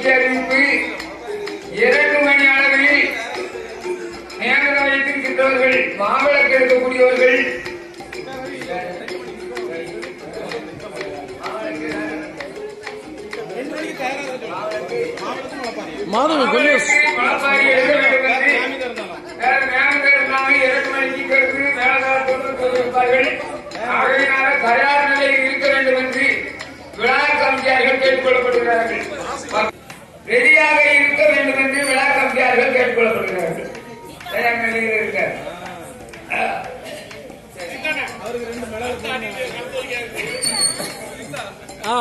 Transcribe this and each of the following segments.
முக்கிய அறிவிப்பு இரண்டு மணி அளவில் நேரம் வைத்திருக்கின்றவர்கள் மாவிளக்கு எடுக்கக்கூடியவர்கள் மாதவி கொஞ்சம் மலப்பாரி எடுக்க வேண்டும் என்று வேற நேரம் இருந்தாங்க இரண்டு மணிக்கு பிறகு மேலதாரத்தோடு சொல்லியிருப்பார்கள் ஆகையினால தயார் நிலையில் இருக்க வேண்டும் என்று விழா கமிட்டியார்கள் கேட்டுக்கொள்ளப்படுகிறார்கள் ரெடியாக இருக்க வேண்டும் என்று விழா கமிட்டியார்கள் கேட்டுக்கொள்ளப்படுகிறார்கள் தயார் நிலையில் இருக்க ஆ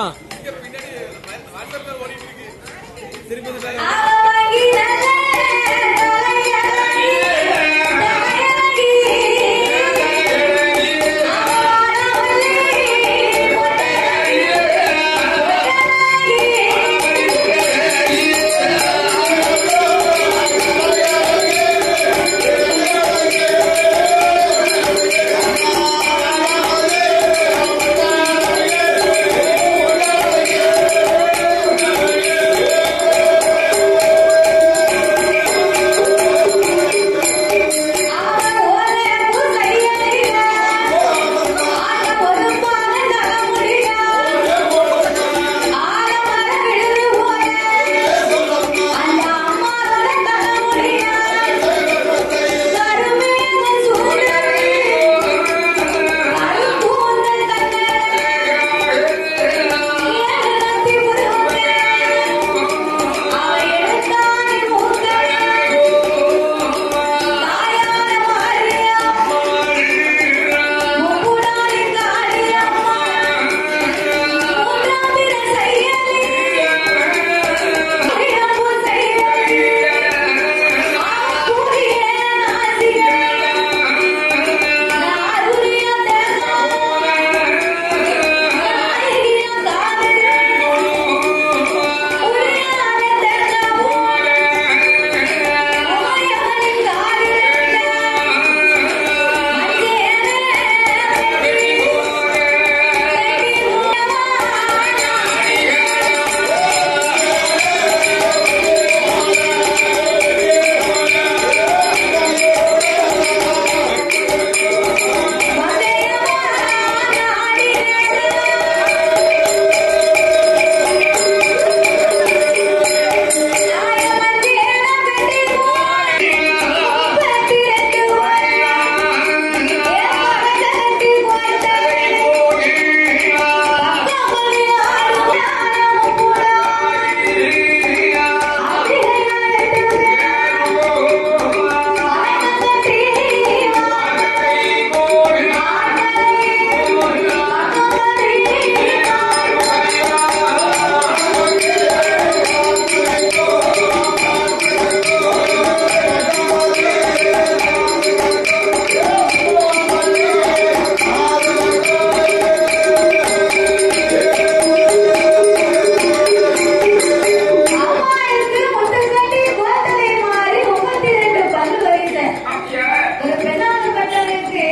அப்படியா ஒரு பெண்ணான பட்டவருக்கு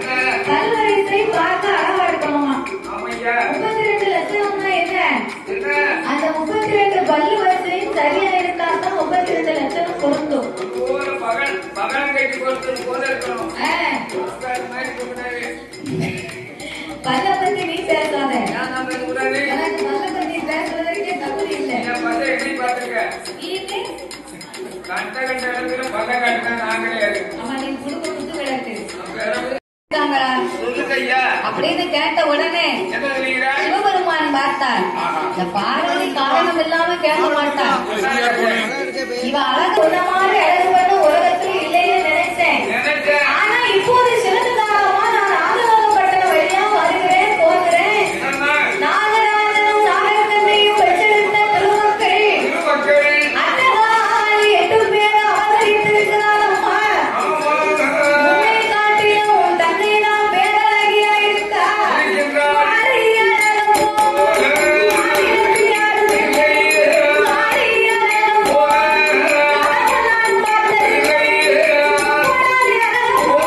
கல்வரிசை பார்க்க அழகா இருக்கணுமா ஆமையா முப்பத்தி ரெண்டு லட்சம்னா என்ன என்ன அந்த முப்பத்தி ரெண்டு பல்லு வரிசையும் சரியா இருந்தா தான் முப்பத்தி ரெண்டு லட்சம் பொருந்தும் ஒரு பகல் பகல் கட்டி கொடுத்தது போல இருக்கணும் ஆ, அது மாதிரி கூடாது பல்ல பத்தி நீ பேசாத நான் நம்ம கூடாது எனக்கு பல்ல பத்தி பேசுறதுக்கே தகுதி இல்லை என் பல்ல எப்படி பார்த்துருக்க இது கண்ட கண்ட இடத்துல பல்ல காட்டினா நான் கிடையாது ஆமா நீ குடும்ப குத்து விளக்கு வேற இருக்காங்களா சொல்லுங்க ஐயா அப்படின்னு கேட்ட உடனே என்ன சொல்லுகிறா சிவபெருமான் பார்த்தார் இந்த பார்வதி காரணம் இல்லாம கேட்க மாட்டான் இவ அழகு உன்ன மாதிரி அழகு பண்ண உலகத்துல இல்லைன்னு நினைச்சேன் நினைச்சேன் ஆனா இப்போது சிறந்த காலமா நான் ராஜநாதப்பட்டணம் வழியா வருகிறேன் போகிறேன் என்னன்னா நாகராஜனும் நாகக்கண்ணையும் பெற்றெடுத்த திருமக்கள் திருமக்கள் அட்டகாலி எட்டு பேர் அவதரித்திருக்கிறாரம்மா ஆமா உன்னை காட்டிலும் உன் தன்னை தான் பேரழகியா இருக்கா இருக்கின்றார். மாரியழகோ, மாரியழகியாரு, மாரியழகோ, அழகனான் பார்த்தது, மாரியழகோ,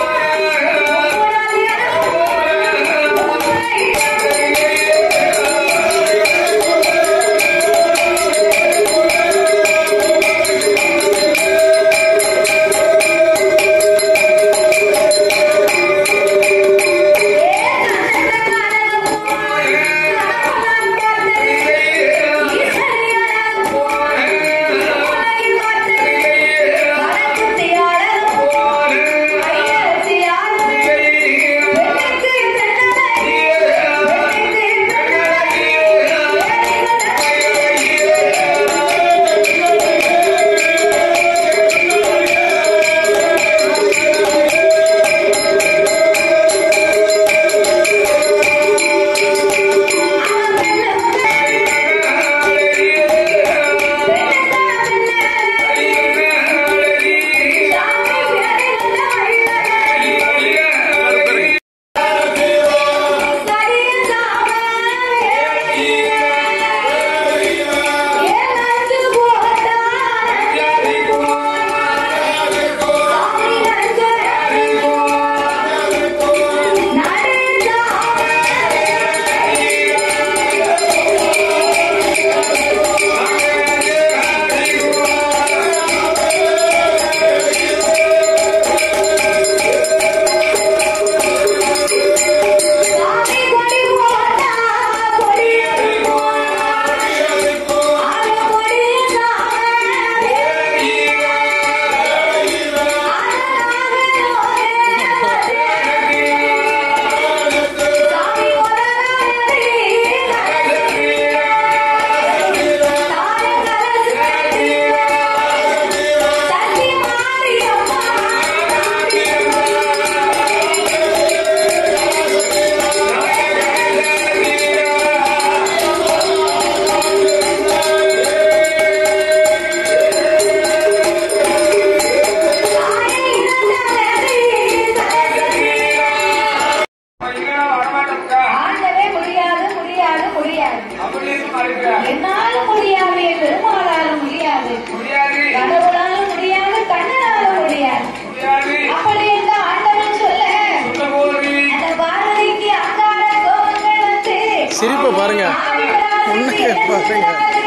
மறுக்கிறார் என்னால முடியாது பெருமாளால முடியாது முடியாது கடவுளால முடியாது கண்ணனால முடியாது முடியாது அப்படி இந்த ஆண்டவன் சொல்ல சொன்னபோது அந்த பார்வதிக்கு அங்கார கோபங்கள் வந்து சிரிப்பை பாருங்க ஆதிபராசக்தி உன்னைய என்ன பாருங்க. சொன்னார்கள்